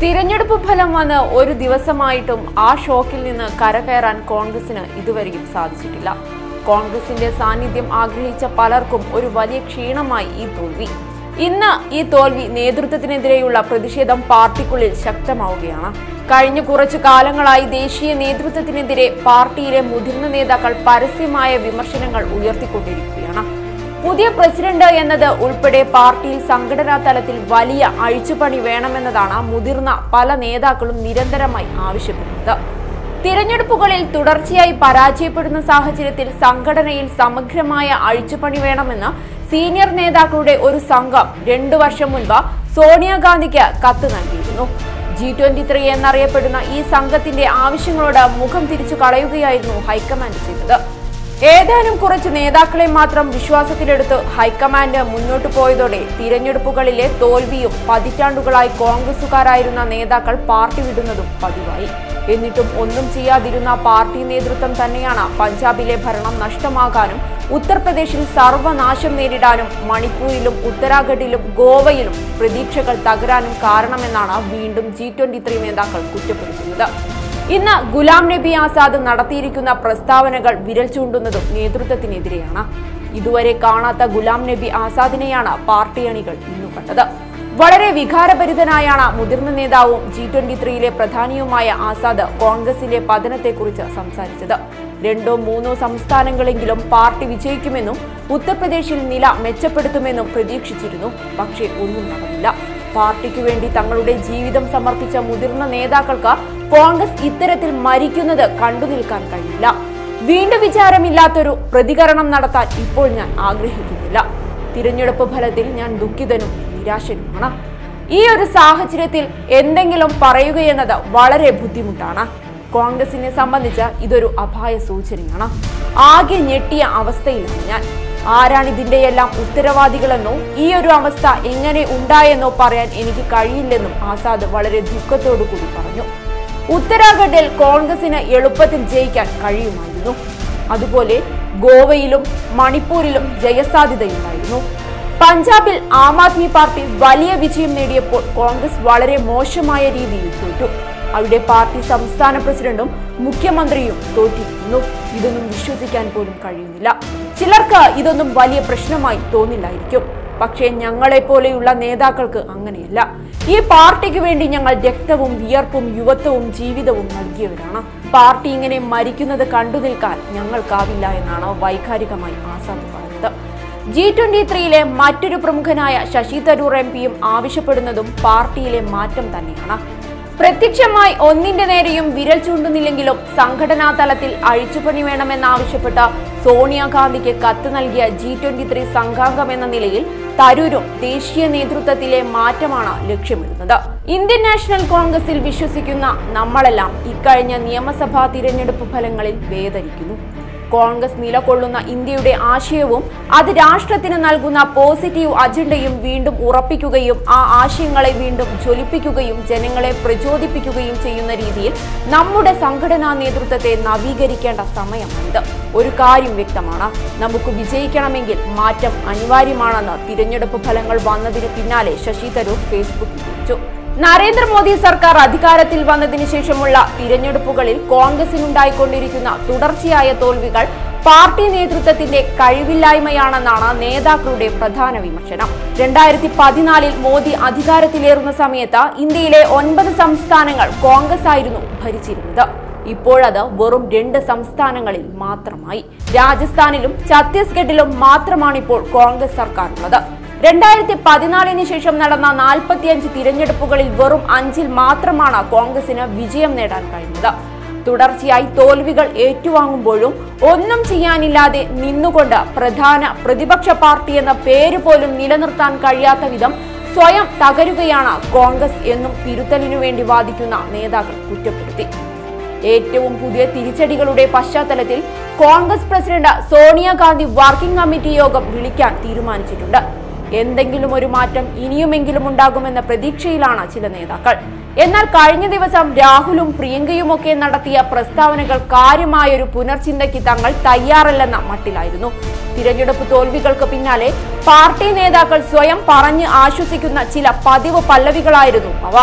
തിരഞ്ഞെടുപ്പ് ഫലം വന്ന് ഒരു ദിവസമായിട്ടും ആ ഷോക്കിൽ നിന്ന് കരകയറാൻ കോൺഗ്രസിന് ഇതുവരെയും സാധിച്ചിട്ടില്ല കോൺഗ്രസിന്റെ സാന്നിധ്യം ആഗ്രഹിച്ച പലർക്കും ഒരു വലിയ ക്ഷീണമായി ഈ തോൽവി ഇന്ന് ഈ തോൽവി നേതൃത്വത്തിനെതിരെയുള്ള പ്രതിഷേധം പാർട്ടിക്കുള്ളിൽ ശക്തമാവുകയാണ് കഴിഞ്ഞ കുറച്ചു കാലങ്ങളായി ദേശീയ നേതൃത്വത്തിനെതിരെ പാർട്ടിയിലെ മുതിർന്ന നേതാക്കൾ പരസ്യമായ വിമർശനങ്ങൾ ഉയർത്തിക്കൊണ്ടിരിക്കുകയാണ് പുതിയ പ്രസിഡന്റ് എന്നത് ഉൾപ്പെടെ പാർട്ടിയിൽ സംഘടനാ തലത്തിൽ വലിയ അഴിച്ചുപണി വേണമെന്നതാണ് മുതിർന്ന പല നേതാക്കളും നിരന്തരമായി ആവശ്യപ്പെടുന്നത് തിരഞ്ഞെടുപ്പുകളിൽ തുടർച്ചയായി പരാജയപ്പെടുന്ന സാഹചര്യത്തിൽ സംഘടനയിൽ സമഗ്രമായ അഴിച്ചുപണി വേണമെന്ന് സീനിയർ നേതാക്കളുടെ ഒരു സംഘം രണ്ടു വർഷം മുൻപ് സോണിയാഗാന്ധിക്ക് കത്ത് നൽകിയിരുന്നു ജി ട്വന്റി ത്രീ എന്നറിയപ്പെടുന്ന ഈ സംഘത്തിന്റെ ആവശ്യങ്ങളോട് മുഖം തിരിച്ചു കളയുകയായിരുന്നു ഹൈക്കമാൻഡ് ചെയ്തത് ഏതാനും കുറച്ച് നേതാക്കളെ മാത്രം വിശ്വാസത്തിലെടുത്ത് ഹൈക്കമാൻഡ് മുന്നോട്ടു പോയതോടെ തിരഞ്ഞെടുപ്പുകളിലെ തോൽവിയും പതിറ്റാണ്ടുകളായി കോൺഗ്രസുകാരായിരുന്ന നേതാക്കൾ പാർട്ടി വിടുന്നതും പതിവായി എന്നിട്ടും ഒന്നും ചെയ്യാതിരുന്ന പാർട്ടി നേതൃത്വം തന്നെയാണ് പഞ്ചാബിലെ ഭരണം നഷ്ടമാകാനും ഉത്തർപ്രദേശിൽ സർവനാശം നേരിടാനും മണിപ്പൂരിലും ഉത്തരാഖണ്ഡിലും ഗോവയിലും പ്രതീക്ഷകൾ തകരാനും കാരണമെന്നാണ് വീണ്ടും ജി ട്വന്റി ത്രീ നേതാക്കൾ കുറ്റപ്പെടുത്തുന്നത് ഇന്ന് ഗുലാം നബി ആസാദ് നടത്തിയിരിക്കുന്ന പ്രസ്താവനകൾ വിരൽ ചൂണ്ടുന്നതും നേതൃത്വത്തിനെതിരെയാണ് ഇതുവരെ കാണാത്ത ഗുലാം നബി ആസാദിനെയാണ് പാർട്ടി അണികൾ ഇന്നു കണ്ടത് വളരെ വികാരഭരിതനായാണ് മുതിർന്ന നേതാവും ജി ട്വന്റി ത്രീയിലെ പ്രധാനിയുമായ ആസാദ് കോൺഗ്രസിന്റെ പതനത്തെക്കുറിച്ച് സംസാരിച്ചത് രണ്ടോ മൂന്നോ സംസ്ഥാനങ്ങളെങ്കിലും പാർട്ടി വിജയിക്കുമെന്നും ഉത്തർപ്രദേശിൽ നില മെച്ചപ്പെടുത്തുമെന്നും പ്രതീക്ഷിച്ചിരുന്നു പക്ഷേ ഒന്നും നടന്നില്ല പാർട്ടിക്കു വേണ്ടി തങ്ങളുടെ ജീവിതം സമർപ്പിച്ച മുതിർന്ന നേതാക്കൾക്ക് കോൺഗ്രസ് ഇത്തരത്തിൽ മരിക്കുന്നത് കണ്ടു നിൽക്കാൻ കഴിയില്ല വീണ്ടും വിചാരമില്ലാത്തൊരു പ്രതികരണം നടത്താൻ ഇപ്പോൾ ഞാൻ ആഗ്രഹിക്കുന്നില്ല തിരഞ്ഞെടുപ്പ് ഫലത്തിൽ ഞാൻ ദുഃഖിതനും നിരാശനുമാണ് ഈ ഒരു സാഹചര്യത്തിൽ എന്തെങ്കിലും പറയുകയെന്നത് വളരെ ബുദ്ധിമുട്ടാണ് കോൺഗ്രസിനെ സംബന്ധിച്ച് ഇതൊരു അപായ സൂചനയാണ് ആകെ ഞെട്ടിയ അവസ്ഥയിലാണ് ഞാൻ ആരാണ് ഇതിന്റെയെല്ലാം ഉത്തരവാദികളെന്നോ ഈ ഒരു അവസ്ഥ എങ്ങനെ ഉണ്ടായെന്നോ പറയാൻ എനിക്ക് കഴിയില്ലെന്നും ആസാദ് വളരെ ദുഃഖത്തോടു കൂടി പറഞ്ഞു ഉത്തരാഖണ്ഡിൽ കോൺഗ്രസിന് എളുപ്പത്തിൽ ജയിക്കാൻ കഴിയുമായിരുന്നു അതുപോലെ ഗോവയിലും മണിപ്പൂരിലും ജയസാധ്യതയുണ്ടായിരുന്നു പഞ്ചാബിൽ ആം ആദ്മി പാർട്ടി വലിയ വിജയം നേടിയപ്പോൾ കോൺഗ്രസ് വളരെ മോശമായ രീതിയിൽ തോറ്റു അവിടെ പാർട്ടി സംസ്ഥാന പ്രസിഡന്റും മുഖ്യമന്ത്രിയും തോറ്റിരിക്കുന്നു ഇതൊന്നും വിശ്വസിക്കാൻ പോലും കഴിയുന്നില്ല ചിലർക്ക് ഇതൊന്നും വലിയ പ്രശ്നമായി തോന്നില്ലായിരിക്കും പക്ഷേ ഞങ്ങളെ പോലെയുള്ള നേതാക്കൾക്ക് അങ്ങനെയല്ല ഈ പാർട്ടിക്ക് വേണ്ടി ഞങ്ങൾ രക്തവും വിയർപ്പും യുവത്വവും ജീവിതവും നൽകിയവരാണ് പാർട്ടി ഇങ്ങനെ മരിക്കുന്നത് കണ്ടു നിൽക്കാൻ ഞങ്ങൾക്കാവില്ല എന്നാണ് വൈകാരികമായി ആസാദ് പറഞ്ഞത് ജി ട്വന്റി ത്രീയിലെ മറ്റൊരു പ്രമുഖനായ ശശി തരൂർ എം പിയും ആവശ്യപ്പെടുന്നതും പാർട്ടിയിലെ മാറ്റം തന്നെയാണ് പ്രത്യക്ഷമായി ഒന്നിന്റെ നേരെയും വിരൽ ചൂണ്ടുന്നില്ലെങ്കിലും സംഘടനാ തലത്തിൽ അഴിച്ചുപണി വേണമെന്നാവശ്യപ്പെട്ട സോണിയാഗാന്ധിക്ക് കത്ത് നൽകിയ ജി ട്വന്റി ത്രീ സംഘാംഗം എന്ന നിലയിൽ തരൂരും ദേശീയ നേതൃത്വത്തിലെ മാറ്റമാണ് ലക്ഷ്യമിടുന്നത് ഇന്ത്യൻ നാഷണൽ കോൺഗ്രസിൽ വിശ്വസിക്കുന്ന നമ്മളെല്ലാം ഇക്കഴിഞ്ഞ നിയമസഭാ തിരഞ്ഞെടുപ്പ് ഫലങ്ങളിൽ വേദനിക്കുന്നു കോൺഗ്രസ് നിലകൊള്ളുന്ന ഇന്ത്യയുടെ ആശയവും അത് രാഷ്ട്രത്തിന് നൽകുന്ന പോസിറ്റീവ് അജണ്ടയും വീണ്ടും ഉറപ്പിക്കുകയും ആ ആശയങ്ങളെ വീണ്ടും ജ്വലിപ്പിക്കുകയും ജനങ്ങളെ പ്രചോദിപ്പിക്കുകയും ചെയ്യുന്ന രീതിയിൽ നമ്മുടെ സംഘടനാ നേതൃത്വത്തെ നവീകരിക്കേണ്ട സമയമാണിത് ഒരു കാര്യം വ്യക്തമാണ് നമുക്ക് വിജയിക്കണമെങ്കിൽ മാറ്റം അനിവാര്യമാണെന്ന് തിരഞ്ഞെടുപ്പ് ഫലങ്ങൾ വന്നതിന് പിന്നാലെ ശശി തരൂർ ഫേസ്ബുക്കിൽ കുറിച്ചു നരേന്ദ്രമോദി സർക്കാർ അധികാരത്തിൽ വന്നതിന് ശേഷമുള്ള തിരഞ്ഞെടുപ്പുകളിൽ കോൺഗ്രസിനുണ്ടായിക്കൊണ്ടിരിക്കുന്ന തുടർച്ചയായ തോൽവികൾ പാർട്ടി നേതൃത്വത്തിന്റെ കഴിവില്ലായ്മയാണെന്നാണ് നേതാക്കളുടെ പ്രധാന വിമർശനം രണ്ടായിരത്തി പതിനാലിൽ മോദി അധികാരത്തിലേറുന്ന സമയത്ത് ഇന്ത്യയിലെ ഒൻപത് സംസ്ഥാനങ്ങൾ കോൺഗ്രസ് ആയിരുന്നു ഭരിച്ചിരുന്നത് ഇപ്പോഴത് വെറും രണ്ട് സംസ്ഥാനങ്ങളിൽ മാത്രമായി രാജസ്ഥാനിലും ഛത്തീസ്ഗഡിലും മാത്രമാണിപ്പോൾ കോൺഗ്രസ് സർക്കാർ ഉള്ളത് രണ്ടായിരത്തി പതിനാലിന് ശേഷം നടന്ന നാൽപ്പത്തിയഞ്ച് തിരഞ്ഞെടുപ്പുകളിൽ വെറും അഞ്ചിൽ മാത്രമാണ് കോൺഗ്രസിന് വിജയം നേടാൻ കഴിഞ്ഞത് തുടർച്ചയായി തോൽവികൾ ഏറ്റുവാങ്ങുമ്പോഴും ഒന്നും ചെയ്യാനില്ലാതെ നിന്നുകൊണ്ട് പ്രധാന പ്രതിപക്ഷ പാർട്ടി എന്ന പേര് പോലും നിലനിർത്താൻ കഴിയാത്ത വിധം സ്വയം തകരുകയാണ് കോൺഗ്രസ് എന്നും തിരുത്തലിനു വേണ്ടി വാദിക്കുന്ന നേതാക്കൾ കുറ്റപ്പെടുത്തി ഏറ്റവും പുതിയ തിരിച്ചടികളുടെ പശ്ചാത്തലത്തിൽ Congress president Sonia Gandhi working committee യോഗം വിളിക്കാൻ തീരുമാനിച്ചിട്ടുണ്ട് എന്തെങ്കിലും ഒരു മാറ്റം ഇനിയുമെങ്കിലും ഉണ്ടാകുമെന്ന പ്രതീക്ഷയിലാണ് ചില നേതാക്കൾ എന്നാൽ കഴിഞ്ഞ ദിവസം രാഹുലും പ്രിയങ്കയുമൊക്കെ നടത്തിയ പ്രസ്താവനകൾ കാര്യമായൊരു പുനർചിന്തയ്ക്ക് തങ്ങൾ തയ്യാറല്ലെന്ന മട്ടിലായിരുന്നു തിരഞ്ഞെടുപ്പ് തോൽവികൾക്ക് പിന്നാലെ പാർട്ടി നേതാക്കൾ സ്വയം പറഞ്ഞ് ആശ്വസിക്കുന്ന ചില പതിവ് പല്ലവികളായിരുന്നു അവ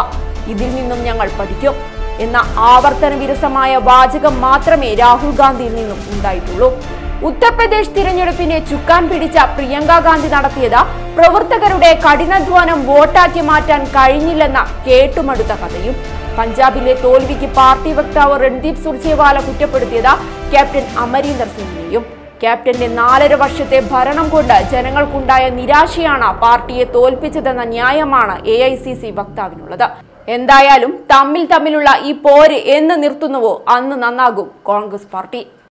ഇതിൽ നിന്നും ഞങ്ങൾ പഠിക്കും എന്ന ആവർത്തന വിരസമായ വാചകം മാത്രമേ രാഹുൽ ഗാന്ധിയിൽ നിന്നും ഉണ്ടായിട്ടുള്ളൂ ഉത്തർപ്രദേശ് തിരഞ്ഞെടുപ്പിനെ ചുക്കാൻ പിടിച്ച പ്രിയങ്ക ഗാന്ധി നടത്തിയത് പ്രവർത്തകരുടെ കഠിനാധ്വാനം വോട്ടാക്കി മാറ്റാൻ കഴിഞ്ഞില്ലെന്ന കേട്ടുമടുത്ത കഥയും പഞ്ചാബിലെ തോൽവിക്ക് പാർട്ടി വക്താവ് രൺദീപ് സുർജേവാല കുറ്റപ്പെടുത്തിയത് ക്യാപ്റ്റൻ അമരീന്ദർ സിംഗിനെയും ക്യാപ്റ്റന്റെ നാലര വർഷത്തെ ഭരണം കൊണ്ട് ജനങ്ങൾക്കുണ്ടായ നിരാശയാണ് പാർട്ടിയെ തോൽപ്പിച്ചതെന്ന ന്യായമാണ് എ ഐ സി സി വക്താവിനുള്ളത് എന്തായാലും തമ്മിൽ തമ്മിലുള്ള ഈ പോര് എന്ന് നിർത്തുന്നുവോ അന്ന് നന്നാകും കോൺഗ്രസ് പാർട്ടി